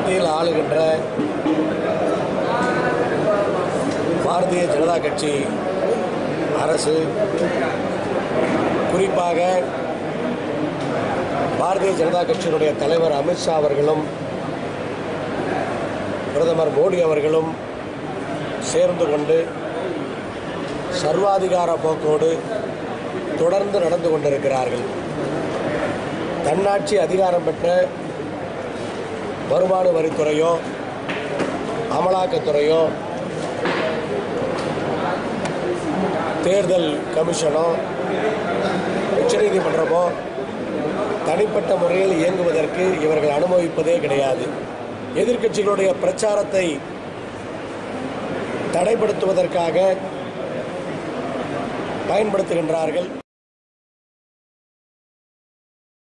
மத்தியில் ஆளுகின்ற பாரதிய ஜனதா கட்சி அரசு குறிப்பாக பாரதிய ஜனதா கட்சியினுடைய தலைவர் அமித்ஷா அவர்களும் பிரதமர் மோடி அவர்களும் சேர்ந்து கொண்டு சர்வாதிகார போக்கோடு தொடர்ந்து நடந்து கொண்டிருக்கிறார்கள் தன்னாட்சி அதிகாரம் பெற்ற வருமான வரித்துறையோ அமலாக்கத்துறையோ தேர்தல் கமிஷனோ உச்சநீதிமன்றமோ தனிப்பட்ட முறையில் இயங்குவதற்கு இவர்கள் அனுமதிப்பதே கிடையாது எதிர்க்கட்சிகளுடைய பிரச்சாரத்தை தடைப்படுத்துவதற்காக பயன்படுத்துகின்றார்கள்